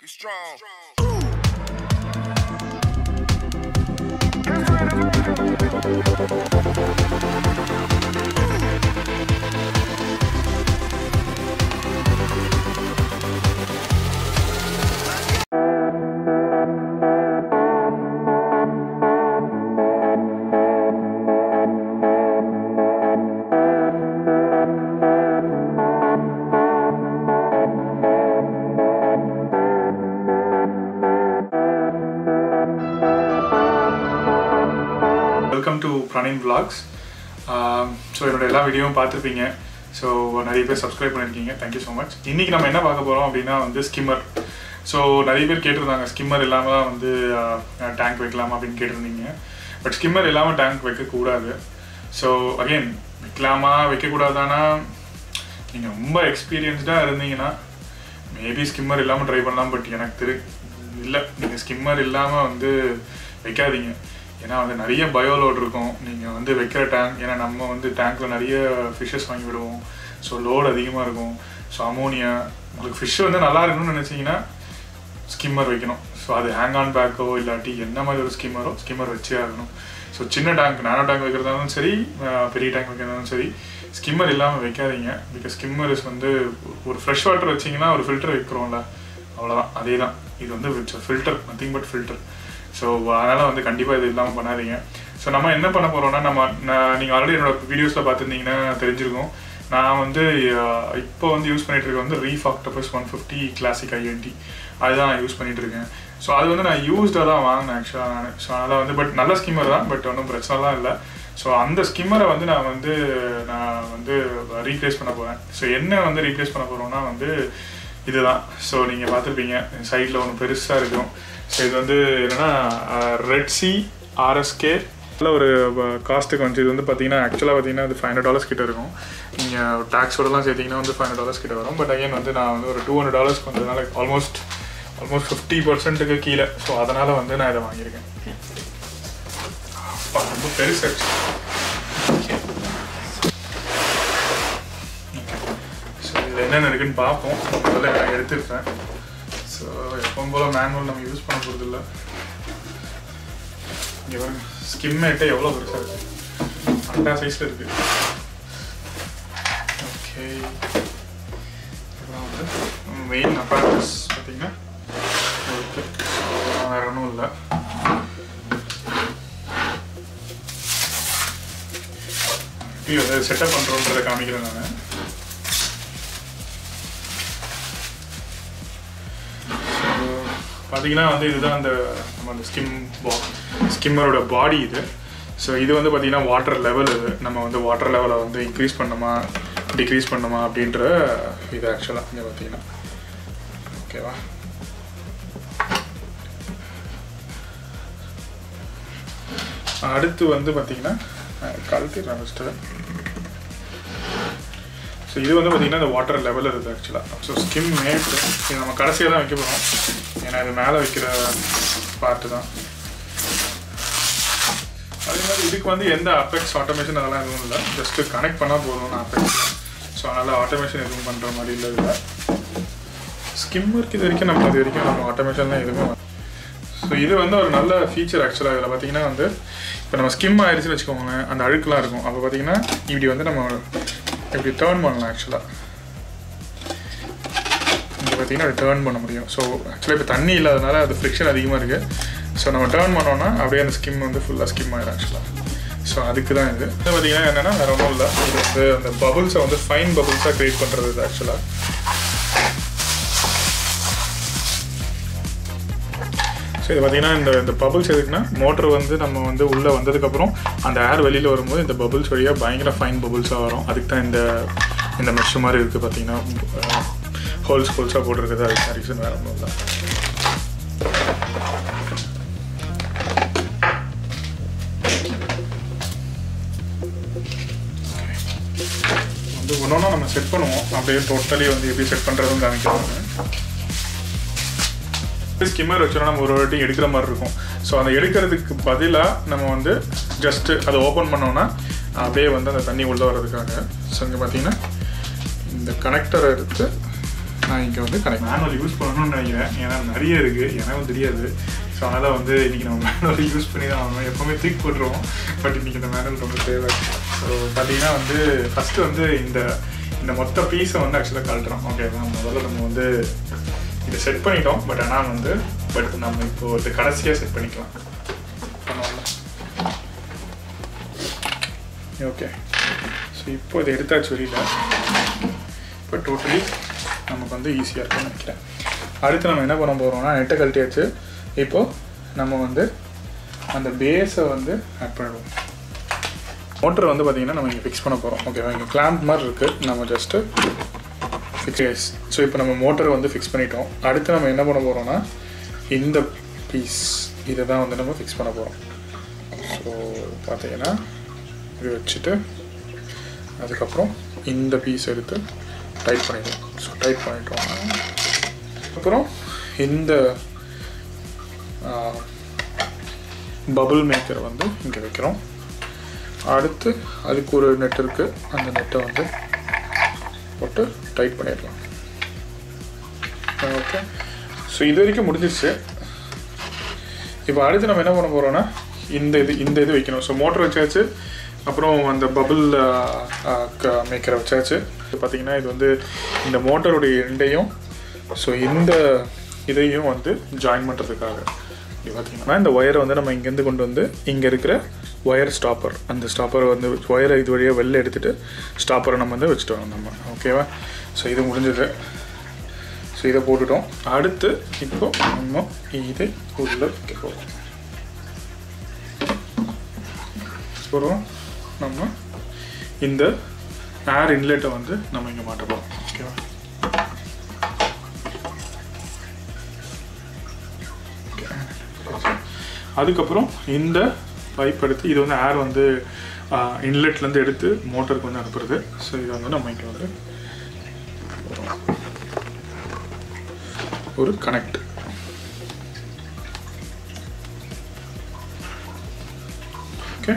strong. Welcome to Praneen vlogs so என்னோட எல்லா வீடியோவும் பார்த்துருப்பீங்க ஸோ நிறைய பேர் சப்ஸ்கிரைப் பண்ணியிருக்கீங்க தேங்க்யூ ஸோ மச் இன்றைக்கி நம்ம என்ன பார்க்க போகிறோம் அப்படின்னா வந்து ஸ்கிம்மர் ஸோ நிறைய பேர் கேட்டிருந்தாங்க ஸ்கிம்மர் இல்லாமல் தான் வந்து டேங்க் வைக்கலாமா அப்படின்னு கேட்டிருந்தீங்க பட் ஸ்கிம்மர் இல்லாமல் டேங்க் வைக்கக்கூடாது ஸோ அகெயின் வைக்கலாமா வைக்கக்கூடாதானா நீங்கள் ரொம்ப எக்ஸ்பீரியன்ஸ்டாக இருந்தீங்கன்னா மேபி ஸ்கிம்மர் இல்லாமல் ட்ரை பண்ணலாம் பட் எனக்கு தெரி இல்லை நீங்கள் ஸ்கிம்மர் இல்லாமல் வந்து வைக்காதீங்க ஏன்னா வந்து நிறைய பயோலோட் இருக்கும் நீங்கள் வந்து வைக்கிற டேங்க் ஏன்னா நம்ம வந்து டேங்க்கில் நிறைய ஃபிஷ்ஷஸ் வாங்கி விடுவோம் ஸோ லோடு அதிகமாக இருக்கும் ஸோ அமோனியா உங்களுக்கு ஃபிஷ் வந்து நல்லா இருக்கணும்னு நினச்சிங்கன்னா ஸ்கிம்மர் வைக்கணும் ஸோ அது ஹேங் ஆன் பேக்கோ இல்லாட்டி என்ன மாதிரி ஒரு ஸ்கிம்மரோ ஸ்கிம்மர் வச்சே ஆகணும் ஸோ சின்ன டேங்க் நானோ டேங்க் வைக்கிறதாலும் சரி அஹ் பெரிய டேங்க் வைக்கிறதாலும் சரி ஸ்கிம்மர் இல்லாமல் வைக்காதீங்க பிகாஸ் ஸ்கிம்மர் இஸ் வந்து ஒரு ஃப்ரெஷ் வாட்டர் வச்சிங்கன்னா ஒரு ஃபில்டர் வைக்கிறோம்ல அவ்வளோதான் அதே தான் இது வந்து filter nothing but filter so அதனால் வந்து கண்டிப்பாக இது இல்லாமல் பண்ணாதீங்க ஸோ நம்ம என்ன பண்ண போகிறோம்னா நம்ம நீங்கள் ஆல்ரெடி என்னோட வீடியோஸில் பார்த்துருந்தீங்கன்னா தெரிஞ்சிருக்கும் நான் வந்து அஹ், இப்போ வந்து யூஸ் பண்ணிட்டு இருக்க வந்து reef octopus one fifty classic INT அதுதான் நான் யூஸ் பண்ணிட்டு இருக்கேன் ஸோ அது வந்து நான் யூஸ்டாக தான் வாங்கினேன் ஆக்சுவலாக நான் ஸோ அதனால் வந்து பட் நல்ல ஸ்கிம்மர் தான் பட் ஒன்றும் பிரச்சனைலாம் இல்லை ஸோ அந்த ஸ்கிம்மரை வந்து நான் வந்து நான் வந்து ரீப்ளேஸ் பண்ண போகிறேன் ஸோ என்ன வந்து ரீப்ளேஸ் பண்ண போகிறோம்னா வந்து இதுதான் ஸோ நீங்கள் பார்த்துருப்பீங்க சைடில் ஒன்று பெருசாக இருக்கும் ஸோ இது வந்து என்னென்னா ரெட் சி ஆர்எஸ்கே நல்ல ஒரு காஸ்ட்டுக்கு வந்து இது வந்து பார்த்தீங்கன்னா ஆக்சுவலாக பார்த்தீங்கன்னா அது ஃபைவ் ஹண்ட்ரட் டாலர்ஸ் கிட்ட இருக்கும் நீங்கள் டேக்ஸோடலாம் சேர்த்திங்கன்னா வந்து ஃபைவ் ஹண்ட்ரட் டாலர்ஸ் கிட்ட வரும் பட் அகைன் வந்து நான் வந்து ஒரு டூ ஹண்ட்ரட் டாலர்ஸ்க்கு வந்ததுனால ஆல்மோஸ்ட் ஆல்மோஸ்ட் ஃபிஃப்டி பர்சன்ட்டுக்கு கீழே ஸோ அதனால் வந்து நான் இதை வாங்கியிருக்கேன் அப்பா, ரொம்ப பெருசாச்சு ஸோ இதில் என்னென்ன இருக்குன்னு பார்ப்போம் முதல்ல நான் எடுத்துருக்கேன் ஸோ எப்பவும் போல் மேனுவல் நம்ம யூஸ் பண்ண போகிறது இல்லை இங்கே பாருங்க ஸ்கிம் மேட்டே எவ்வளோ பெருசாக இருக்குது அண்டா சைஸில் இருக்குது ஓகே அப்புறம் வந்து மெயின் அப்பாரஸ் பார்த்தீங்கன்னா ஓகே வேறு ஒன்றும் இல்லை எப்படி வந்து செட்டப் பண்ணுறோன்றதை காமிக்கிறேன் நான் பார்த்தீங்கன்னா வந்து இதுதான் அந்த நம்ம அந்த ஸ்கிம் பா ஸ்கிம்மரோட பாடி இது ஸோ இது வந்து பார்த்தீங்கன்னா வாட்டர் லெவல் இது நம்ம வந்து வாட்டர் லெவலை வந்து இன்க்ரீஸ் பண்ணணுமா டிக்ரீஸ் பண்ணணுமா அப்படின்ற இது ஆக்சுவலாக இங்கே பார்த்தீங்கன்னா ஓகேவா அடுத்து வந்து பார்த்தீங்கன்னா கழுத்திடுறேன் ஃபஸ்ட்டு ஸோ இது வந்து பார்த்தீங்கன்னா இந்த வாட்டர் லெவல் இருக்குது ஆக்சுவலாக ஸோ ஸ்கிம் மேட் இது நம்ம கடைசியாக தான் வைக்க போகிறோம் ஏன்னா இது மேலே வைக்கிற பார்ட்டு தான் அதே மாதிரி இதுக்கு வந்து எந்த அஃபெக்ட்ஸ் ஆட்டோமேஷன் அதெல்லாம் எதுவும் இல்லை ஜஸ்ட்டு கனெக்ட் பண்ணால் போதும் நான் அஃபெக்ட்ஸ் ஸோ அதனால் ஆட்டோமேஷன் எதுவும் பண்ணுற மாதிரி இல்லை இதில் ஸ்கிம்மருக்கு இது வரைக்கும் நம்ம இது வரைக்கும் நம்ம ஆட்டோமேஷன்லாம் எதுவும் ஸோ இது வந்து ஒரு நல்ல ஃபீச்சர் ஆக்சுவலாக இதில் பார்த்தீங்கன்னா வந்து இப்போ நம்ம ஸ்கிம் ஆயிடுச்சுன்னு வச்சுக்கோங்களேன் அந்த அழுக்கெலாம் இருக்கும் அப்போ பார்த்தீங்கன்னா இப்படி வந்து நம்ம இப்படி டேர்ன் பண்ணலாம் ஆக்சுவலாக இங்கே பார்த்தீங்கன்னா அப்படி டேர்ன் பண்ண முடியும் ஸோ ஆக்சுவலாக இப்போ தண்ணி இல்லாதனால அது ஃப்ரிக்ஷன் அதிகமாக இருக்குது ஸோ நம்ம டேர்ன் பண்ணோம்னா அப்படியே அந்த ஸ்கிம் வந்து ஃபுல்லாக ஸ்கிம் ஆயிடும் ஆக்சுவலாக ஸோ அதுக்கு தான் இது இது பார்த்தீங்கன்னா என்னென்னா வேறு ஒன்றும் இல்லை இது வந்து அந்த பபுள்ஸை வந்து ஃபைன் பபுள்ஸாக க்ரியேட் பண்ணுறது இது ஆக்சுவலாக ஸோ இது பார்த்தீங்கன்னா இந்த இந்த பபுள்ஸ் எதுக்குன்னா மோட்டர் வந்து நம்ம வந்து உள்ளே வந்ததுக்கப்புறம் அந்த ஏர் வெளியில் வரும்போது இந்த பபுள்ஸ் வழியாக பயங்கர ஃபைன் பபுள்ஸாக வரும் அதுக்கு தான் இந்த இந்த மெஷ் மாதிரி இருக்குது பார்த்தீங்கன்னா ஹோல்ஸ் ஹோல்ஸாக போட்டிருக்குது அதுக்கு தான் ரீசன் வேறு ஒன்றும் இல்லை வந்து ஒன்று ஒன்றா நம்ம செட் பண்ணுவோம் அப்படியே டோட்டலி வந்து எப்படி செட் பண்ணுறதுன்னு காமிக்கிறோம் ஸ்கிம்மர் வச்சோன்னா நம்ம ஒரு வாட்டி எடுக்கிற மாதிரி இருக்கும் ஸோ அந்த எடுக்கிறதுக்கு பதிலாக நம்ம வந்து ஜஸ்ட்டு அதை ஓப்பன் பண்ணோம்னா அப்படியே வந்து அந்த தண்ணி உள்ளே வர்றதுக்காக ஸோ இங்கே பார்த்தீங்கன்னா இந்த கனெக்டரை எடுத்து நான் இங்கே வந்து கனெக்ட் மேனுவல் யூஸ் பண்ணணும்னு நினைக்கிறேன் ஏன்னா நிறைய இருக்குது எனக்கும் தெரியாது ஸோ அதனால் வந்து இன்றைக்கி நம்ம மேனுவல் யூஸ் பண்ணி தான் ஆகணும் எப்போவுமே தூக்கி போட்டுருவோம் பட் இன்றைக்கி இந்த மேனுவல் ரொம்ப தேவை ஸோ பார்த்தீங்கன்னா வந்து ஃபஸ்ட்டு வந்து இந்த இந்த மொத்த பீஸை வந்து ஆக்சுவலாக கழட்டுறோம் ஓகேவா முதல்ல நம்ம வந்து இதை செட் பண்ணிட்டோம் பட் ஆனால் வந்து பட் நம்ம இப்போ இது கடைசியாக செட் பண்ணிக்கலாம் பண்ணுவோம்ல ஓகே ஸோ இப்போ இதை எடுத்தாச்சு வெளியில் இப்போ டோட்டலி நமக்கு வந்து ஈஸியாக இருக்கும்னு நினைக்கிறேன் அடுத்து நம்ம என்ன பண்ண போகிறோம்னா நெட்டை கழட்டியாச்சு இப்போது நம்ம வந்து அந்த பேஸை வந்து ஆட் பண்ணிடுவோம் மோட்டர் வந்து பார்த்திங்கன்னா நம்ம இங்கே ஃபிக்ஸ் பண்ண போகிறோம் ஓகேவா இங்கே கிளாம்ப் மாதிரி இருக்குது நம்ம ஜஸ்ட்டு ஃபிக்ஸ் ஸோ இப்போ நம்ம மோட்டரை வந்து ஃபிக்ஸ் பண்ணிட்டோம் அடுத்து நம்ம என்ன பண்ண போகிறோம்னா இந்த பீஸ் இதை தான் வந்து நம்ம ஃபிக்ஸ் பண்ண போகிறோம் ஸோ பார்த்தீங்கன்னா இது வச்சுட்டு அதுக்கப்புறம் இந்த பீஸ் எடுத்து டைட் பண்ணிடுவோம் ஸோ டைட் பண்ணிட்டோம் அப்புறம் இந்த பபுள் மேக்கரை வந்து இங்கே வைக்கிறோம் அடுத்து அதுக்கு ஒரு நெட் இருக்குது அந்த நெட்டை வந்து போட்டு டைட் பண்ணிடலாம் ஓகே ஸோ இது வரைக்கும் முடிஞ்சிருச்சு இப்போ அடுத்து நம்ம என்ன பண்ண போகிறோம்னா இந்த இது இந்த இது வைக்கணும் ஸோ மோட்டர் வச்சாச்சு அப்புறம் அந்த பபுள் மேக்கரை வச்சாச்சு பார்த்தீங்கன்னா இது வந்து இந்த மோட்டருடைய எண்டையும் ஸோ இந்த இதையும் வந்து ஜாயின் பண்ணுறதுக்காக இப்படி பார்த்தீங்கன்னா இந்த ஒயரை வந்து நம்ம இங்கேருந்து கொண்டு வந்து இங்கே இருக்கிற ஒயர் ஸ்டாப்பர் அந்த ஸ்டாப்பரை வந்து ஒயரை இது வழியாக வெளில எடுத்துகிட்டு ஸ்டாப்பரை நம்ம வந்து வச்சுட்டு வரோம் நம்ம ஓகேவா ஸோ இது முடிஞ்சது ஸோ இதை போட்டுட்டோம் அடுத்து இப்போ நம்ம இதை உள்ள வைக்க போகிறோம் அப்புறம் நம்ம இந்த ஏர் இன்லெட்டை வந்து நம்ம இங்கே மாட்ட போகிறோம் ஓகேவா அதுக்கப்புறம் இந்த பைப் எடுத்து இது வந்து ஏர் வந்து இன்லெட்லேருந்து எடுத்து மோட்டருக்கு வந்து அனுப்புறது ஸோ இதை வந்து நம்ம இங்கே வந்து ஒரு connect okay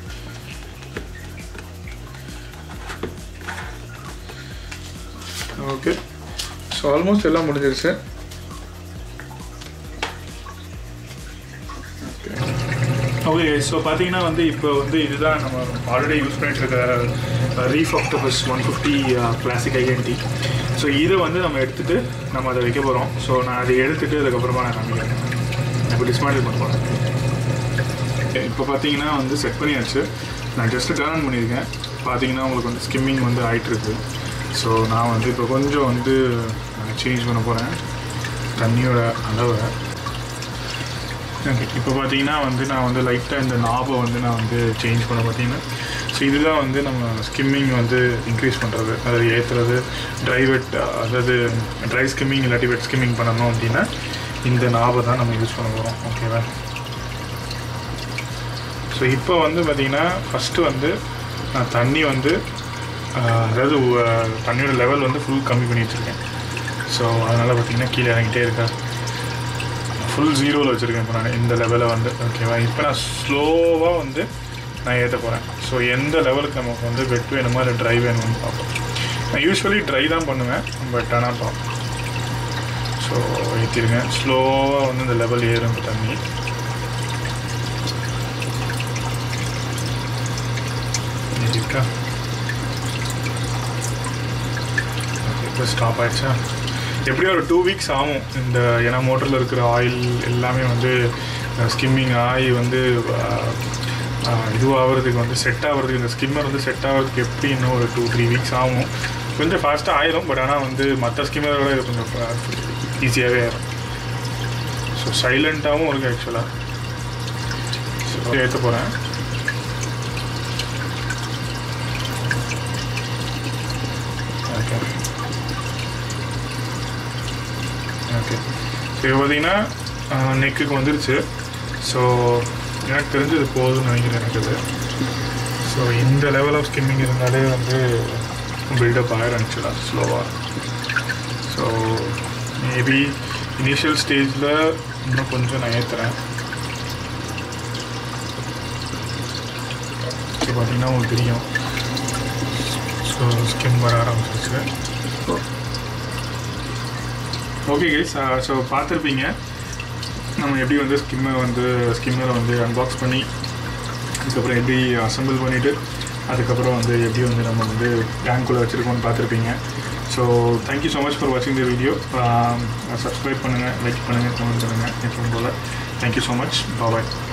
okay so almost எல்லாம் முடிஞ்சிருச்சு ஓகே ஸோ பார்த்தீங்கன்னா வந்து இப்போ வந்து இதுதான் நம்ம ஆல்ரெடி யூஸ் பண்ணிட்டு இருக்க reef octopus one fifty classic INT so இதை வந்து நம்ம எடுத்துகிட்டு நம்ம அதை வைக்க போகிறோம் ஸோ நான் அதை எடுத்துகிட்டு அதுக்கப்புறமா நான் காமிக்கிறேன் இப்போ டிஸ்மேண்டில் பண்ண போகிறேன் இப்போ பார்த்தீங்கன்னா வந்து செட் பண்ணியாச்சு நான் ஜஸ்ட்டு டேர்ன் ஆன் பண்ணியிருக்கேன் பார்த்தீங்கன்னா உங்களுக்கு வந்து ஸ்கிம்மிங் வந்து ஆகிட்டுருக்கு ஸோ நான் வந்து இப்போ கொஞ்சம் வந்து சேஞ்ச் பண்ண போகிறேன் தண்ணியோட அளவை ஓகே இப்போ பார்த்தீங்கன்னா வந்து நான் வந்து லைட்டாக இந்த நாபை வந்து நான் வந்து சேஞ்ச் பண்ண பார்த்தீங்கன்னா ஸோ இதுதான் வந்து நம்ம ஸ்கிம்மிங் வந்து இன்க்ரீஸ் பண்ணுறது அதாவது ஏற்றுறது ட்ரை வெட் அதாவது ட்ரை ஸ்கிம்மிங் இல்லாட்டி வெட் ஸ்கிம்மிங் பண்ணணும் அப்படின்னா இந்த நாபை தான் நம்ம யூஸ் பண்ண போகிறோம் ஓகேவா ஸோ இப்போ வந்து பார்த்திங்கன்னா ஃபஸ்ட்டு வந்து நான் தண்ணி வந்து அதாவது தண்ணியோட லெவல் வந்து ஃபுல் கம்மி பண்ணி வச்சுருக்கேன் ஸோ அதனால் பார்த்திங்கன்னா கீழே இறங்கிட்டே இருக்கா ஃபுல் ஜீரோவில் வச்சுருக்கேன் இப்போ நான் இந்த லெவலை வந்து ஓகேவா இப்போ நான் ஸ்லோவாக வந்து நான் ஏற்ற போகிறேன் ஸோ எந்த லெவலுக்கு நமக்கு வந்து வெட் வேணுமா இல்லை ட்ரை வேணும்னு பார்ப்போம் நான் யூஸ்வலி ட்ரை தான் பண்ணுவேன் பட் ஆனால் பார்ப்போம் ஸோ ஏற்றிருங்க ஸ்லோவாக வந்து இந்த லெவல் ஏறும் தண்ணி இருக்கா இப்போ ஸ்டாப் ஆயிடுச்சா எப்படியும் ஒரு டூ வீக்ஸ் ஆகும் இந்த ஏன்னா மோட்டரில் இருக்கிற ஆயில் எல்லாமே வந்து ஸ்கிம்மிங் ஆகி வந்து இதுவாகிறதுக்கு வந்து செட் ஆகிறதுக்கு இந்த ஸ்கிம்மர் வந்து செட் ஆகிறதுக்கு எப்படி இன்னும் ஒரு டூ த்ரீ வீக்ஸ் ஆகும் கொஞ்சம் ஃபாஸ்ட்டாக ஆயிரும் பட் ஆனால் வந்து மற்ற ஸ்கிம்மரை விட இது கொஞ்சம் ஈஸியாகவே ஆயிரும் ஸோ சைலண்ட்டாகவும் இருக்குது ஆக்சுவலாக ஸோ ஏற்ற போகிறேன் ஓகே ஓகே ஸோ இப்போ பார்த்தீங்கன்னா நெக்குக்கு வந்துருச்சு ஸோ எனக்கு தெரிஞ்சது போதும்னு நினைக்கிறேன் எனக்கு இது ஸோ இந்த லெவல் ஆஃப் ஸ்கிம்மிங் இருந்தாலே வந்து பில்டப் ஆயிரும் ஆக்சுவலாக ஸ்லோவாக ஸோ மேபி இனிஷியல் ஸ்டேஜில் இன்னும் கொஞ்சம் நான் ஏற்றுறேன் ஸோ பார்த்தீங்கன்னா உங்களுக்கு தெரியும் ஸோ ஸ்கிம் வர ஆரம்பிச்சிருச்சு ஓகே கைஸ் ஸோ பார்த்துருப்பீங்க நம்ம எப்படி வந்து ஸ்கிம்மை வந்து ஸ்கிம்மரை வந்து அன்பாக்ஸ் பண்ணி அதுக்கப்புறம் எப்படி அசம்பிள் பண்ணிவிட்டு அதுக்கப்புறம் வந்து எப்படி வந்து நம்ம வந்து டேங்க்குள்ளே வச்சுருக்கோம்னு பார்த்துருப்பீங்க so thank you so much for வாட்சிங் த வீடியோ சப்ஸ்கிரைப் பண்ணுங்கள் லைக் பண்ணுங்கள் கமெண்ட் பண்ணுங்கள் எப்பவும் போல் தேங்க்யூ ஸோ மச் பாய்